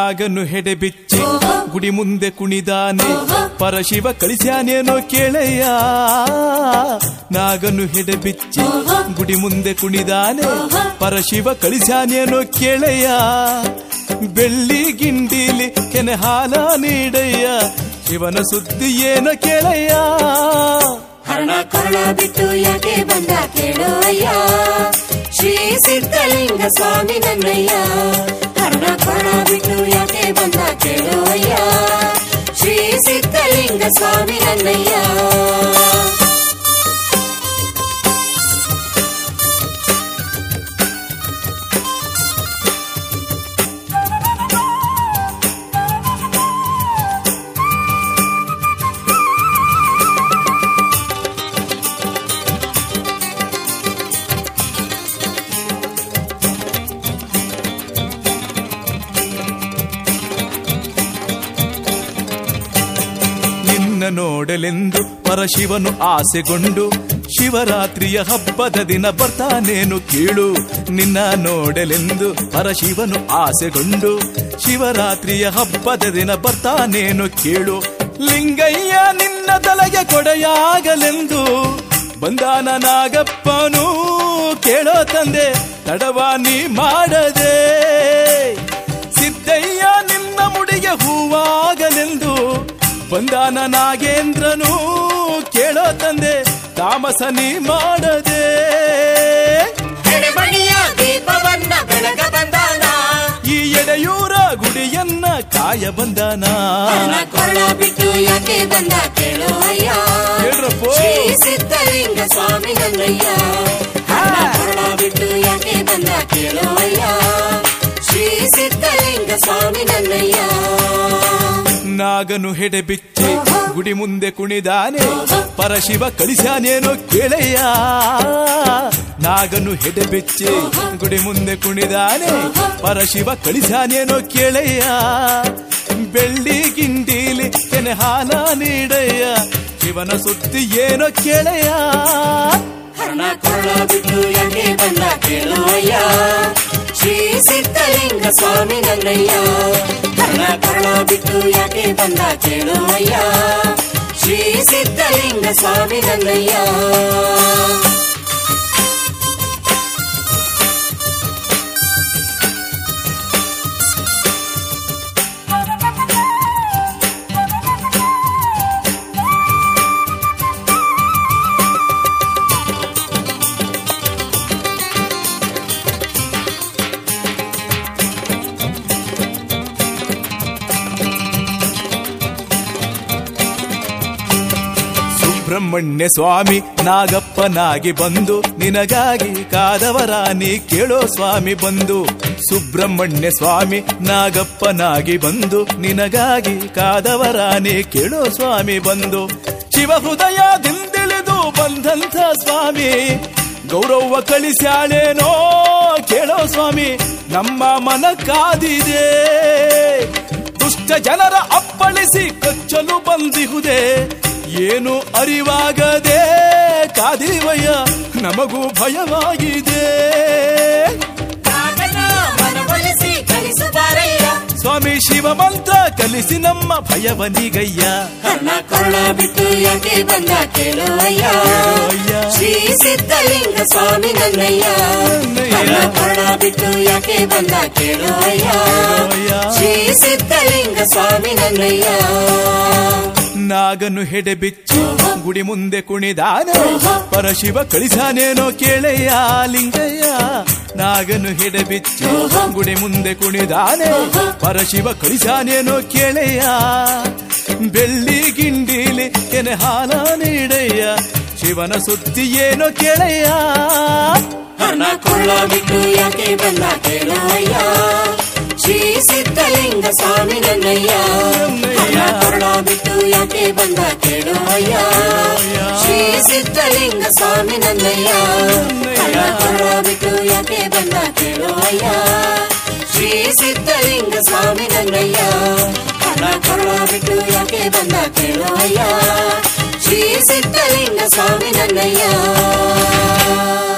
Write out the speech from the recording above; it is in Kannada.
ನಾಗನು ಹೆಡೆ ಬಿಚ್ಚಿ ಗುಡಿ ಮುಂದೆ ಕುಣಿದಾನೆ ಪರಶಿವ ಕಳಿಸ್ಯಾನೇನೋ ಕೇಳಯ್ಯ ನಾಗನು ಹೆಡೆ ಬಿಚ್ಚಿ ಗುಡಿ ಮುಂದೆ ಕುಣಿದಾನೆ ಪರಶಿವ ಕಳಿಸ್ಯಾನೇನೋ ಕೇಳಯ್ಯ ಬೆಳ್ಳಿ ಗಿಂಡಿಲಿ ಕೆನೆ ಹಾಲ ನೀಡಯ್ಯ ಶಿವನ ಸುದ್ದಿ ಏನೋ ಕೇಳಯ್ಯ ಹರಣ ಕೊರಳ ಬಿಟ್ಟು ಯಾಕೆ ಬಂದ ಕೇಳು ಅಯ್ಯ ಶ್ರೀ ಸಿದ್ಧಲಿಂಗ ಸ್ವಾಮಿ ನನ್ನಯ್ಯ ಹರಣ ಕೊರಳ ಬಿಟ್ಟು ಯಾಕೆ ಬಂದ ಕೇಳು ಅಯ್ಯ ಶ್ರೀ ಸಿದ್ಧಲಿಂಗ ಸ್ವಾಮಿ ನನ್ನಯ್ಯ ನಿನ್ನ ನೋಡಲೆಂದು ಪರಶಿವನು ಆಸೆಗೊಂಡು ಶಿವರಾತ್ರಿಯ ಹಬ್ಬದ ದಿನ ಬರ್ತಾನೇನು ಕೀಳು ನಿನ್ನ ನೋಡಲೆಂದು ಪರಶಿವನು ಆಸೆಗೊಂಡು ಶಿವರಾತ್ರಿಯ ಹಬ್ಬದ ದಿನ ಬರ್ತಾನೇನು ಕೀಳು ಲಿಂಗಯ್ಯ ನಿನ್ನ ತಲೆಗೆ ಕೊಡೆಯಾಗಲೆಂದು ಬಂದಾನ ನಾಗಪ್ಪನು ಕೇಳೋ ತಂದೆ ತಡವ ನೀ ಮಾಡದೆ ಸಿದ್ದಯ್ಯ ನಿನ್ನ ಮುಡಿಗೆ ಹೂವಾಗಲೆಂದು ಬಂದಾನ ನಾಗೇಂದ್ರನು ಕೇಳೋ ತಂದೆ ತಾಮಸ ನೀ ಮಾಡದೆ ಎಡೆಮಣಿಯ ದೀಪವನ್ನ ಬೆಳಗ ಬಂದಾನ ಈ ಎಡೆಯೂರ ಗುಡಿಯನ್ನ ಕಾಯ ಬಂದಾನ ಹರಣ ಕೊರಳ ಬಿಟ್ಟು ಯಾಕೆ ಬಂದ ಕೇಳು ಅಯ್ಯ ಹೇಳ್ರಪ್ಪೋ. ಶ್ರೀ ಸಿದ್ಧಲಿಂಗ ಸ್ವಾಮಿ ನನ್ನಯ್ಯ ಹರಣ ಕೊರಳ ಬಿಟ್ಟು ಯಾಕೆ ಬಂದ ಕೇಳು ಅಯ್ಯ ಶ್ರೀ ಸಿದ್ಧಲಿಂಗ ಸ್ವಾಮಿ ನನ್ನಯ್ಯ ನಾಗನು ಹೆಡೆ ಬಿಚ್ಚಿ ಗುಡಿ ಮುಂದೆ ಕುಣಿದಾನೆ ಪರಶಿವ ಕಳಿಸಾನೇನೋ ಕೇಳಯ್ಯ ನಾಗನು ಹೆಡೆ ಬಿಚ್ಚಿ ಗುಡಿ ಮುಂದೆ ಕುಣಿದಾನೆ ಪರಶಿವ ಕಳಿಸಾನೇನೋ ಕೇಳಯ್ಯ ಬೆಳ್ಳಿ ಗಿಂಡೀಲಿ ಕೆನೆ ಹಾಲ ನೀಡಯ್ಯ ಶಿವನ ಸುದ್ದಿ ಏನೋ ಕೇಳಯ್ಯ ಹರಣ ಕೊರಳ ಬಿಟ್ಟು ಯಾಕೆ ಬಂದ ಕೇಳು ಅಯ್ಯ ಶ್ರೀ ಸಿದ್ಧಲಿಂಗ ಸ್ವಾಮಿ ನನ್ನಯ್ಯ ಹರಣ ಕೊರಳ ಬಿಟ್ಟು ಯಾಕೆ ಬಂದ ಕೇಳು ಅಯ್ಯ ಶ್ರೀ ಸಿದ್ಧಲಿಂಗ ಸ್ವಾಮಿ ನನ್ನಯ್ಯ ಸುಬ್ರಹ್ಮಣ್ಯ ಸ್ವಾಮಿ ನಾಗಪ್ಪನಾಗಿ ಬಂದು ನಿನಗಾಗಿ ಕಾದವರ ನೀ ಕೇಳೋ ಸ್ವಾಮಿ ಬಂದು ಸುಬ್ರಹ್ಮಣ್ಯ ಸ್ವಾಮಿ ನಾಗಪ್ಪನಾಗಿ ಬಂದು ನಿನಗಾಗಿ ಕಾದವರ ನೀ ಕೇಳೋ ಸ್ವಾಮಿ ಬಂದು ಶಿವ ಹೃದಯದಿಂದಿಳಿದು ಬಂದಂಥ ಸ್ವಾಮಿ ಗೌರವ ಕಳಿಸ್ಯಾಳೇನೋ ಕೇಳೋ ಸ್ವಾಮಿ ನಮ್ಮ ಮನ ಕಾದಿದೆ ದುಷ್ಟ ಜನರ ಅಪ್ಪಳಿಸಿ ಕಚ್ಚಲು ಬಂದಿಹುದೆ ಏನು ಅರಿವಾಗದೆ ಕಾದಿವಯ್ಯ ನಮಗೂ ಭಯವಾಗಿದೆ ಕಾಗದ ಮನವೊಲಿಸಿ ಕಲಿಸು ಬಾರಯ್ಯ ಸ್ವಾಮಿ ಶಿವ ಮಂತ್ರ ಕಲಿಸಿ ನಮ್ಮ ಭಯವನಿಗಯ್ಯ ಕರ್ಣ ಕೊರಳ ಬಿಟ್ಟು ಯಾಕೆ ಬಂದ ಕೇಳು ಅಯ್ಯ ಅಯ್ಯ. ಶ್ರೀ ಸಿದ್ಧಲಿಂಗ ಸ್ವಾಮಿ ನನ್ನಯ್ಯ ನನ್ನಯ್ಯ. ಕರ್ಣ ಕೊರಳ ಬಿಟ್ಟು ಯಾಕೆ ಬಂದ ಕೇಳು ಅಯ್ಯ ಅಯ್ಯ. ಶ್ರೀ ಸಿದ್ಧಲಿಂಗ ಸ್ವಾಮಿ ನನ್ನಯ್ಯ ನಾಗನು ಹೆಡೆ ಬಿಚ್ಚು ಗುಡಿ ಮುಂದೆ ಕುಣಿದಾನ ಪರಶಿವ ಕಳಿಸಾನೇನೋ ಕೇಳಯ್ಯ ಲಿಂಗಯ್ಯ ನಾಗನು ಹೆಡೆ ಬಿಚ್ಚು ಗುಡಿ ಮುಂದೆ ಕುಣಿದಾನೆ ಪರಶಿವ ಕಳಿಸಾನೇನೋ ಕೇಳಯ್ಯ ಬೆಳ್ಳಿ ಗಿಂಡಿಲಿ ಕೆನೆ ಹಾಲ ನೀಡಯ್ಯ ಶಿವನ ಸುದ್ದಿ ಏನೋ ಕೇಳಯ್ಯ ಹಣ ಕೊಳ್ಳ ಬಿಟ್ಟು ಯಾಕೆ ಬಂದ ಕೇಳು ಅಯ್ಯ ಶ್ರೀ ಸಿದ್ಧಲಿಂಗ ಸ್ವಾಮಿ ನನ್ನಯ್ಯ ಹಣ ಕೊಳ್ಳ ಬಿಟ್ಟು ಯಾಕೆ ಬಂದ ಕೇಳು ಅಯ್ಯ ಶ್ರೀ ಸಿದ್ಧಲಿಂಗ ಸ್ವಾಮಿ ನನ್ನಯ್ಯ ಹಣ ಕೊಳ್ಳ ಬಿಟ್ಟು ಯಾಕೆ ಬಂದ ಕೇಳು ಅಯ್ಯ ಶ್ರೀ ಸಿದ್ಧಲಿಂಗ ಸ್ವಾಮಿ ನನ್ನಯ್ಯ ಹಣ ಕೊಳ್ಳ ಬಿಟ್ಟು ಯಾಕೆ ಬಂದ ಕೇಳು ಅಯ್ಯ ಶ್ರೀ ಸಿದ್ಧಲಿಂಗ ಸ್ವಾಮಿ ನನ್ನಯ್ಯ